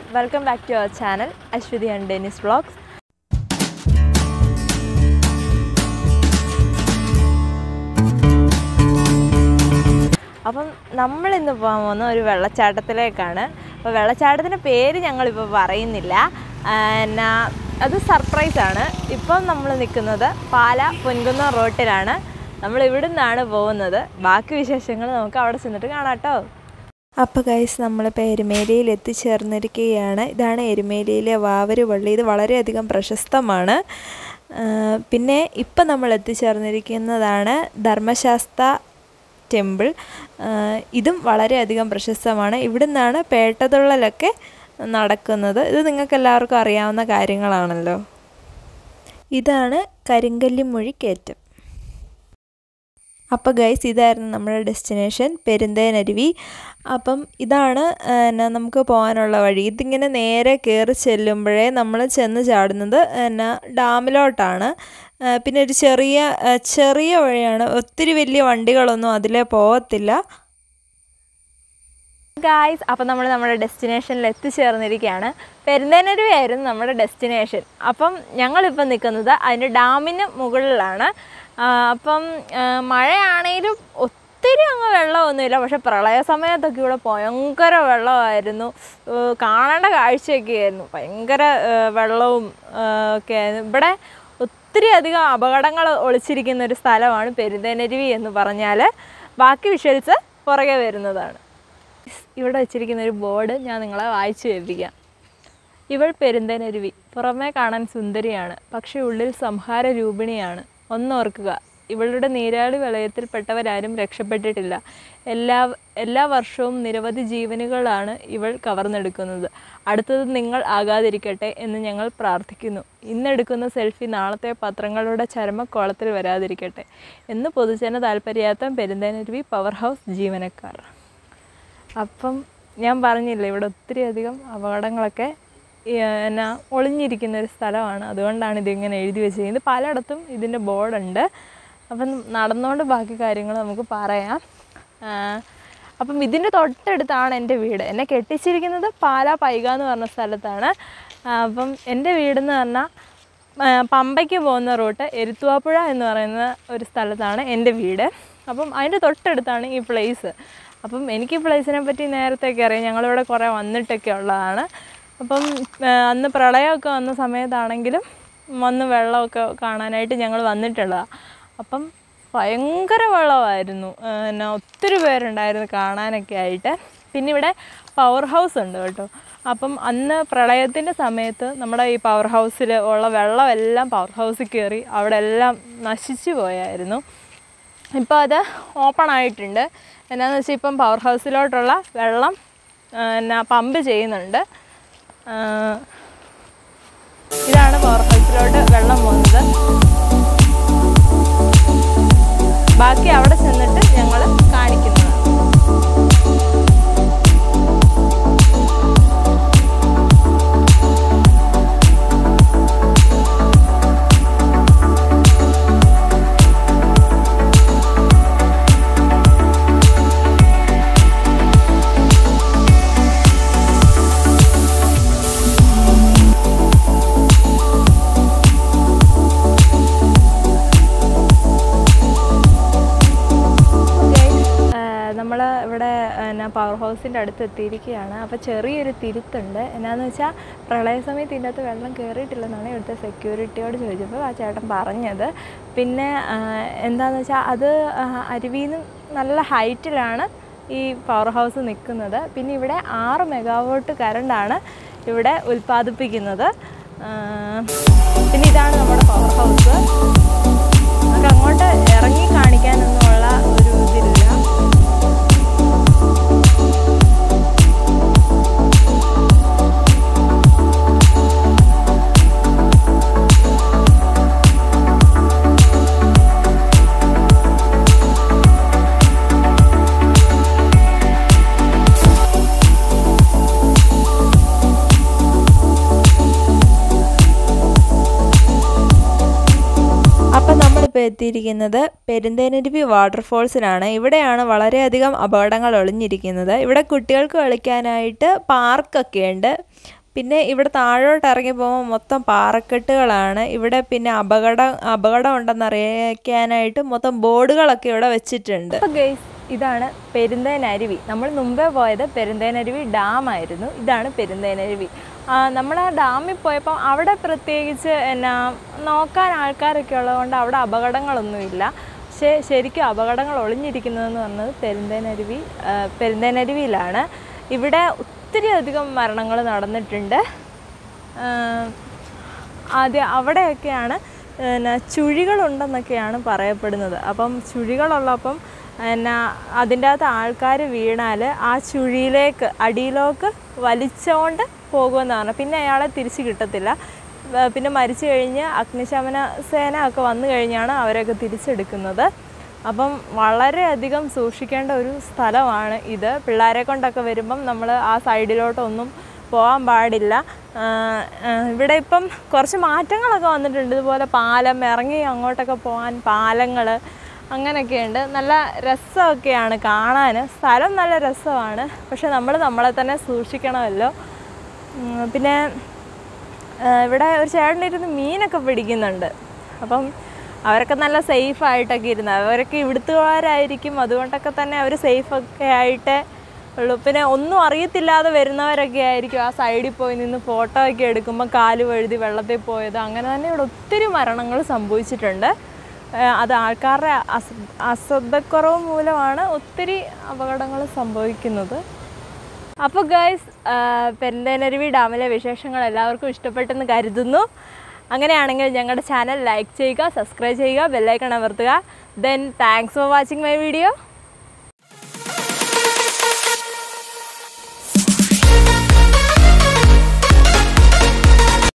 welcome back to our channel Aswathy and Denis vlogs അപ്പം നമ്മൾ ഇന്ന് പോകാൻ പോകുന്ന ഒരു വെള്ളച്ചാട്ടത്തിലേക്കാണ് അപ്പോൾ വെള്ളച്ചാട്ടത്തിൻ്റെ പേര് ഞങ്ങളിപ്പോൾ പറയുന്നില്ല ആ, എന്നാ അത് സർപ്രൈസാണ് ഇപ്പം നമ്മൾ നിൽക്കുന്നത് പാല പൊൻകുന്നം റോട്ടിലാണ് നമ്മൾ ഇവിടെ നിന്നാണ് പോകുന്നത് ബാക്കി വിശേഷങ്ങൾ നമുക്ക് അവിടെ ചെന്നിട്ട് കാണാം കേട്ടോ അപ്പോൾ ഗൈസ് നമ്മളിപ്പോൾ എരുമേലിയിൽ എത്തിച്ചേർന്നിരിക്കുകയാണ് ഇതാണ് എരുമേലിയിലെ വാവര് പള്ളി ഇത് വളരെയധികം പ്രശസ്തമാണ് ആ, പിന്നെ ഇപ്പം നമ്മൾ എത്തിച്ചേർന്നിരിക്കുന്നതാണ് ധർമ്മശാസ്ത്ര ടെമ്പിൾ ആ, ഇതും വളരെയധികം പ്രശസ്തമാണ് ഇവിടുന്നാണ് പേട്ടതുള്ളലൊക്കെ നടക്കുന്നത് ഇത് നിങ്ങൾക്ക് എല്ലാവർക്കും അറിയാവുന്ന കാര്യങ്ങളാണല്ലോ ഇതാണ് കരിങ്കല്ലിമൊഴി കയറ്റം അപ്പോൾ ഗൈസ് ഇതായിരുന്നു നമ്മുടെ ഡെസ്റ്റിനേഷൻ പെരുന്തേനരുവി അപ്പം ഇതാണ് ആ, എന്നാ നമുക്ക് പോകാനുള്ള വഴി ഇതിങ്ങനെ നേരെ കയറി ചെല്ലുമ്പോഴേ നമ്മൾ ചെന്ന് ചാടുന്നത് എന്നാ ഡാമിലോട്ടാണ് ആ, പിന്നെ ഒരു ചെറിയ ആ, ചെറിയ വഴിയാണ് ഒത്തിരി വലിയ വണ്ടികളൊന്നും അതിലേ പോകത്തില്ല ഗായ്സ് അപ്പം നമ്മൾ നമ്മുടെ ഡെസ്റ്റിനേഷനിൽ എത്തിച്ചേർന്നിരിക്കുകയാണ് പെരുന്തേനരുവിയായിരുന്നു നമ്മുടെ ഡെസ്റ്റിനേഷൻ അപ്പം ഞങ്ങളിപ്പം നിൽക്കുന്നത് അതിൻ്റെ ഡാമിന് മുകളിലാണ് ആ, അപ്പം ആ, മഴയാണേലും ഒത്തിരി അങ്ങ് വെള്ളമൊന്നുമില്ല പക്ഷെ പ്രളയ സമയത്തൊക്കെ ഇവിടെ ഭയങ്കര വെള്ളമായിരുന്നു ഏ, കാണേണ്ട കാഴ്ചയൊക്കെ ആയിരുന്നു ഭയങ്കര ഏ, വെള്ളവും ഏ, ഒക്കെ ആയിരുന്നു ഇവിടെ ഒത്തിരി അധികം അപകടങ്ങൾ ഒളിച്ചിരിക്കുന്ന ഒരു സ്ഥലമാണ് പെരുന്തേനരുവി എന്ന് പറഞ്ഞാൽ ബാക്കി വിഷ്വൽസ് പുറകെ വരുന്നതാണ് ഇവിടെ വെച്ചിരിക്കുന്ന ഒരു ബോർഡ് ഞാൻ നിങ്ങളെ വായിച്ചു കേൾപ്പിക്കാം ഇവൾ പെരുന്തനരുവി പുറമേ കാണാൻ സുന്ദരിയാണ് പക്ഷേ ഉള്ളിൽ സംഹാര രൂപിണിയാണ് ഒന്നോർക്കുക ഇവളുടെ നീരാളി വലയത്തിൽപ്പെട്ടവരാരും രക്ഷപ്പെട്ടിട്ടില്ല എല്ലാ എല്ലാ വർഷവും നിരവധി ജീവനുകളാണ് ഇവൾ കവർന്നെടുക്കുന്നത് അടുത്തത് നിങ്ങൾ ആകാതിരിക്കട്ടെ എന്ന് ഞങ്ങൾ പ്രാർത്ഥിക്കുന്നു ഇന്നെടുക്കുന്ന സെൽഫി നാളത്തെ പത്രങ്ങളുടെ ചരമക്കോളത്തിൽ വരാതിരിക്കട്ടെ എന്ന് പൊതുജന താല്പര്യാർത്ഥം പെരുന്തനരുവി പവർ ഹൗസ് ജീവനക്കാർ അപ്പം ഞാൻ പറഞ്ഞില്ലേ ഇവിടെ ഒത്തിരി അധികം അപകടങ്ങളൊക്കെ ഈ, എന്നാ ഒളിഞ്ഞിരിക്കുന്ന ഒരു സ്ഥലമാണ് അതുകൊണ്ടാണ് ഇതിങ്ങനെ എഴുതി വെച്ചിരിക്കുന്നത് പലയിടത്തും ഇതിൻ്റെ ബോർഡുണ്ട് അപ്പം നടന്നുകൊണ്ട് ബാക്കി കാര്യങ്ങൾ നമുക്ക് പറയാം ആ, അപ്പം ഇതിൻ്റെ തൊട്ടടുത്താണ് എൻ്റെ വീട് എന്നെ കെട്ടിച്ചിരിക്കുന്നത് പാലാ പൈക എന്ന് പറഞ്ഞ സ്ഥലത്താണ് ആ, അപ്പം എൻ്റെ വീടെന്ന് പറഞ്ഞാൽ ആ, പമ്പയ്ക്ക് പോകുന്ന റൂട്ട് എരുത്തുവാപ്പുഴ എന്ന് പറയുന്ന ഒരു സ്ഥലത്താണ് എൻ്റെ വീട് അപ്പം അതിൻ്റെ തൊട്ടടുത്താണ് ഈ പ്ലേസ് അപ്പം എനിക്ക് ഈ പ്ലേസിനെ പറ്റി നേരത്തെയൊക്കെ അറിയാം ഞങ്ങളിവിടെ കുറേ വന്നിട്ടൊക്കെ ഉള്ളതാണ് അപ്പം ആ, അന്ന് പ്രളയമൊക്കെ വന്ന സമയത്താണെങ്കിലും വന്ന് വെള്ളമൊക്കെ കാണാനായിട്ട് ഞങ്ങൾ വന്നിട്ടുള്ളതാണ് അപ്പം ഭയങ്കര വെള്ളമായിരുന്നു ആ, പിന്നെ ഒത്തിരി പേരുണ്ടായിരുന്നു കാണാനൊക്കെ ആയിട്ട് പിന്നെ ഇവിടെ പവർ ഹൗസ് ഉണ്ട് കേട്ടോ അപ്പം അന്ന് പ്രളയത്തിൻ്റെ സമയത്ത് നമ്മുടെ ഈ പവർ ഹൗസിൽ ഉള്ള വെള്ളമെല്ലാം പവർ ഹൗസിൽ കയറി അവിടെ എല്ലാം നശിച്ചു പോയായിരുന്നു ഇപ്പോൾ അത് ഓപ്പൺ ആയിട്ടുണ്ട് എന്നാന്ന് വെച്ചാൽ ഇപ്പം പവർ ഹൗസിലോട്ടുള്ള വെള്ളം ആ, എന്നാ പമ്പ് ചെയ്യുന്നുണ്ട് ആ, ഇതാണ് പവർ ഹൗസിലോട്ട് വെള്ളം പോകുന്നത് ബാക്കി അവിടെ ചെന്നിട്ട് ഞങ്ങൾ കാണിക്കുന്നതാണ് നമ്മൾ ഇവിടെ എന്നാ പവർ ഹൗസിൻ്റെ അടുത്ത് എത്തിയിരിക്കുകയാണ് അപ്പോൾ ചെറിയൊരു തിരുത്തുണ്ട് എന്നാന്ന് വെച്ചാൽ പ്രളയ സമയത്ത് ഇതിൻ്റെ അകത്ത് വെള്ളം കയറിയിട്ടില്ലെന്നാണ് ഇവിടുത്തെ സെക്യൂരിറ്റിയോട് ചോദിച്ചപ്പോൾ ആ ചേട്ടൻ പറഞ്ഞത് പിന്നെ ആ, എന്താണെന്ന് വെച്ചാൽ അത് ആ, അരുവിയിൽ നിന്ന് നല്ല ഹൈറ്റിലാണ് ഈ പവർ ഹൗസ് നിൽക്കുന്നത് പിന്നെ ഇവിടെ ആറ് മെഗാവോട്ട് കറണ്ടാണ് ഇവിടെ ഉൽപ്പാദിപ്പിക്കുന്നത് ആ, പിന്നെ ഇതാണ് നമ്മുടെ പവർ ഹൗസ് നമുക്ക് അങ്ങോട്ട് ഇറങ്ങി കാണിക്കാനൊന്നുമുള്ള ഒരു ഇതില്ല അപ്പം നമ്മളിപ്പോൾ നമ്മളിപ്പോൾ എത്തിയിരിക്കുന്നത് പെരുന്തേനരുവി വാട്ടർഫോൾസിലാണ് ഇവിടെയാണ് വളരെയധികം അപകടങ്ങൾ ഒളിഞ്ഞിരിക്കുന്നത് ഇവിടെ കുട്ടികൾക്ക് കളിക്കാനായിട്ട് പാർക്കൊക്കെ ഉണ്ട് പിന്നെ ഇവിടെ താഴോട്ട് ഇറങ്ങി പോകുമ്പോൾ മൊത്തം പാറക്കെട്ടുകളാണ് ഇവിടെ പിന്നെ അപകടം അപകടം ഉണ്ടെന്ന് അറിയിക്കാനായിട്ട് മൊത്തം ബോർഡുകളൊക്കെ ഇവിടെ വെച്ചിട്ടുണ്ട് അപ്പോൾ ഗൈസ് ഇതാണ് പെരുന്തേനരുവി നമ്മൾ മുമ്പേ പോയത് പെരുന്തേനരുവി ഡാം ആയിരുന്നു ഇതാണ് പെരുന്തേനരുവി നമ്മൾ ആ ഡാമിൽ പോയപ്പോൾ അവിടെ പ്രത്യേകിച്ച് എന്നാ നോക്കാൻ ആൾക്കാരൊക്കെ ഉള്ളതുകൊണ്ട് അവിടെ അപകടങ്ങളൊന്നുമില്ല പക്ഷേ ശരിക്കും അപകടങ്ങൾ ഒളിഞ്ഞിരിക്കുന്നതെന്ന് പറഞ്ഞത് പെരുന്തേനരുവി ആ, പെരുന്തേനരുവിയിലാണ് ഇവിടെ ഒത്തിരി അധികം മരണങ്ങൾ നടന്നിട്ടുണ്ട് ആ, ആദ്യം അവിടെയൊക്കെയാണ് പിന്നെ ചുഴികളുണ്ടെന്നൊക്കെയാണ് പറയപ്പെടുന്നത് അപ്പം ചുഴികളുള്ളപ്പം എന്നാ അതിൻ്റെ അകത്ത് ആൾക്കാർ വീണാൽ ആ ചുഴിയിലേക്ക് അടിയിലേക്ക് വലിച്ചുകൊണ്ട് പോകുമെന്നാണ് പിന്നെ അയാളെ തിരിച്ച് കിട്ടത്തില്ല വ- പിന്നെ മരിച്ചു കഴിഞ്ഞ് അഗ്നിശമന സേന ഒക്കെ വന്നു കഴിഞ്ഞാണ് അവരെയൊക്കെ തിരിച്ചെടുക്കുന്നത് അപ്പം വളരെയധികം സൂക്ഷിക്കേണ്ട ഒരു സ്ഥലമാണ് ഇത് പിള്ളേരെ കൊണ്ടൊക്കെ വരുമ്പം നമ്മൾ ആ സൈഡിലോട്ടൊന്നും പോകാൻ പാടില്ല ആ, ആ, ഇവിടെ ഇപ്പം കുറച്ച് മാറ്റങ്ങളൊക്കെ വന്നിട്ടുണ്ട് ഇതുപോലെ പാലം ഇറങ്ങി അങ്ങോട്ടൊക്കെ പോകാൻ പാലങ്ങൾ അങ്ങനെയൊക്കെയുണ്ട് നല്ല രസമൊക്കെയാണ് കാണാൻ സ്ഥലം നല്ല രസമാണ് പക്ഷെ നമ്മൾ നമ്മളെ തന്നെ സൂക്ഷിക്കണമല്ലോ ഉം, പിന്നെ ആ, ഇവിടെ ഒരു ചേട്ടനിരുന്ന് മീനൊക്കെ പിടിക്കുന്നുണ്ട് അപ്പം അവരൊക്കെ നല്ല സേഫ് ആയിട്ടൊക്കെ ഇരുന്ന് അവരൊക്കെ ഇവിടുത്തുകാരായിരിക്കും അതുകൊണ്ടൊക്കെ തന്നെ അവർ സേഫൊക്കെ ആയിട്ട് ഉള്ളൂ പിന്നെ ഒന്നും അറിയത്തില്ലാതെ വരുന്നവരൊക്കെ ആയിരിക്കും ആ സൈഡിൽ പോയി നിന്ന് ഫോട്ടോ ഒക്കെ എടുക്കുമ്പോൾ കാല് വഴുതി വെള്ളത്തിൽ പോയത് അങ്ങനെ തന്നെ ഇവിടെ ഒത്തിരി മരണങ്ങൾ സംഭവിച്ചിട്ടുണ്ട് ആ, അത് ആൾക്കാരുടെ അസ അശ്രദ്ധക്കുറവ് മൂലമാണ് ഒത്തിരി അപകടങ്ങൾ സംഭവിക്കുന്നത് അപ്പോൾ ഗൈസ് പെരുന്തേനരുവി ഡാമിലെ വിശേഷങ്ങൾ എല്ലാവർക്കും ഇഷ്ടപ്പെട്ടെന്ന് കരുതുന്നു അങ്ങനെയാണെങ്കിൽ ഞങ്ങളുടെ ചാനൽ ലൈക്ക് ചെയ്യുക സബ്സ്ക്രൈബ് ചെയ്യുക ബെല്ലൈക്കൺ അമർത്തുക then thanks for watching my video